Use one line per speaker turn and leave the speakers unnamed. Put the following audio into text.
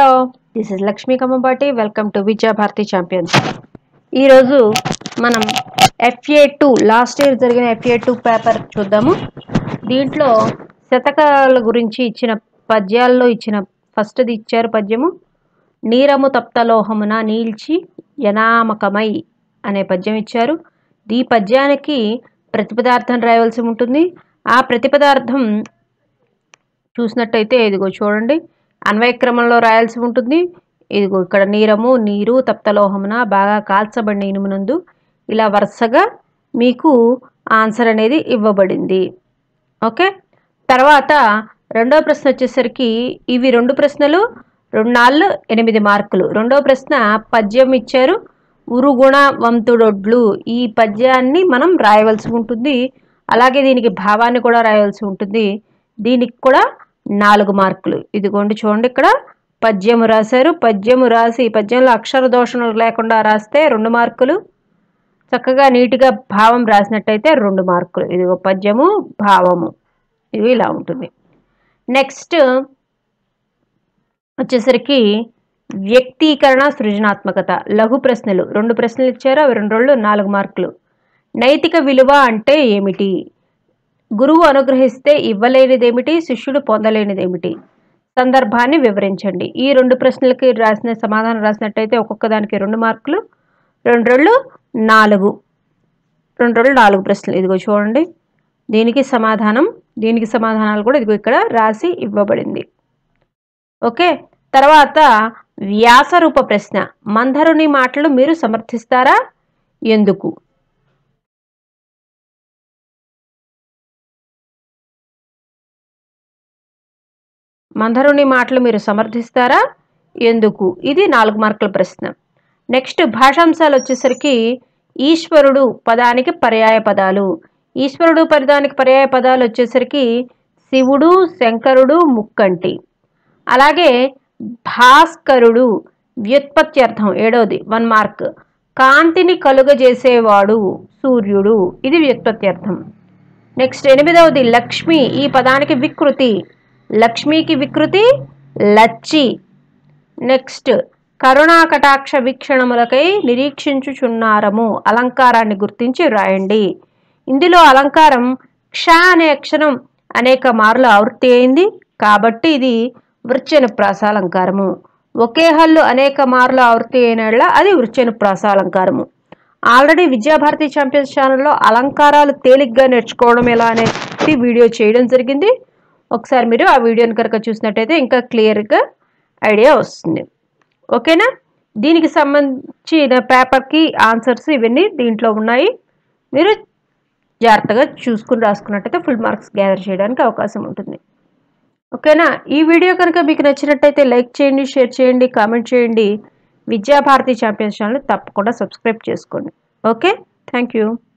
hello this is Lakshmi Kammabati welcome to Vidya Bharathi champions ఈరోజు మనం FA two last year జరిగిన FA two paper చూద్దాము దీంట్లో శతకాల గురించి ఇచ్చిన పద్యాల్లో ఇచ్చిన ఫస్ట్ది ఇచ్చారు పద్యము నీరము తప్తలోహమున నీల్చి యనామకమై అనే పద్యం ఇచ్చారు ఈ పద్యానికి ప్రతిపదార్థం రాయవలసి ఉంటుంది ఆ ప్రతిపదార్థం చూసినట్టయితే ఇదిగో చూడండి అన్వయక్రమంలో రాయాల్సి ఉంటుంది ఇదిగో ఇక్కడ నీరము నీరు తప్తలోహమున బాగా కాల్చబడిన ఇనుమునందు ఇలా వరుసగా మీకు ఆన్సర్ అనేది ఇవ్వబడింది ఓకే తర్వాత రెండో ప్రశ్న వచ్చేసరికి ఇవి రెండు ప్రశ్నలు రెండు నాలుగు ఎనిమిది మార్కులు రెండో ప్రశ్న పద్యం ఇచ్చారు ఉరుగుణవంతుడొడ్లు ఈ పద్యాన్ని మనం రాయవలసి ఉంటుంది అలాగే దీనికి భావాన్ని కూడా రాయవలసి ఉంటుంది దీనికి కూడా నాలుగు మార్కులు ఇదిగోండి చూడండి ఇక్కడ పద్యము రాశారు పద్యము రాసి పద్యంలో అక్షర దోషణలు లేకుండా రాస్తే రెండు మార్కులు చక్కగా నీట్గా భావం రాసినట్టయితే రెండు మార్కులు ఇదిగో పద్యము భావము ఇది ఇలా ఉంటుంది నెక్స్ట్ వచ్చేసరికి వ్యక్తీకరణ సృజనాత్మకత లఘు ప్రశ్నలు రెండు ప్రశ్నలు ఇచ్చారు అవి రెండు రోజులు నాలుగు మార్కులు నైతిక విలువ అంటే ఏమిటి గురువు అనుగ్రహిస్తే ఇవ్వలేనిదేమిటి శిష్యుడు పొందలేనిదేమిటి సందర్భాన్ని వివరించండి ఈ రెండు ప్రశ్నలకి రాసిన సమాధానం రాసినట్టయితే ఒక్కొక్క దానికి రెండు మార్కులు రెండు రెండు నాలుగు రెండు రెండు నాలుగు ప్రశ్నలు ఇదిగో చూడండి దీనికి సమాధానం దీనికి సమాధానాలు కూడా ఇదిగో ఇక్కడ రాసి ఇవ్వబడింది ఓకే తర్వాత వ్యాసరూప ప్రశ్న మంధరుని మాటలు మీరు సమర్థిస్తారా ఎందుకు మంధరుని మాటలు మీరు సమర్థిస్తారా ఎందుకు ఇది నాలుగు మార్కుల ప్రశ్న నెక్స్ట్ భాషాంశాలు వచ్చేసరికి ఈశ్వరుడు పదానికి పర్యాయ పదాలు ఈశ్వరుడు పదానికి పర్యాయ పదాలు వచ్చేసరికి శివుడు శంకరుడు ముక్కంటి అలాగే భాస్కరుడు వ్యుత్పత్త్యర్థం ఏడోది వన్ మార్క్ కాంతిని కలుగజేసేవాడు సూర్యుడు ఇది వ్యుత్పత్త్యర్థం నెక్స్ట్ ఎనిమిదవది లక్ష్మి ఈ పదానికి వికృతి లక్ష్మికి వికృతి లచ్చి నెక్స్ట్ కరుణా కటాక్ష వీక్షణములకై నిరీక్షించుచున్నారము అలంకారాన్ని గుర్తించి రాయండి ఇందులో అలంకారం క్ష అనే అక్షరం అనేక మార్లు ఆవృత్తి అయింది కాబట్టి ఇది వృత్యనుప్రాస అలంకారము ఒకే హల్లు అనేక మార్లు ఆవృత్తి అయిన అది వృత్యనుప్రాస అలంకారము ఆల్రెడీ విద్యాభారతి ఛాంపియన్స్ ఛానల్లో అలంకారాలు తేలిగ్గా నేర్చుకోవడం ఎలా అనేది వీడియో చేయడం జరిగింది ఒకసారి మీరు ఆ వీడియోని కనుక చూసినట్టయితే ఇంకా క్లియర్గా ఐడియా వస్తుంది ఓకేనా దీనికి సంబంధించిన పేపర్కి ఆన్సర్స్ ఇవన్నీ దీంట్లో ఉన్నాయి మీరు జాగ్రత్తగా చూసుకుని రాసుకున్నట్టయితే ఫుల్ మార్క్స్ గ్యాదర్ చేయడానికి అవకాశం ఉంటుంది ఓకేనా ఈ వీడియో కనుక మీకు నచ్చినట్టయితే లైక్ చేయండి షేర్ చేయండి కామెంట్ చేయండి విద్యాభారతి ఛాంపియన్స్ ఛానల్ తప్పకుండా సబ్స్క్రైబ్ చేసుకోండి ఓకే థ్యాంక్ యూ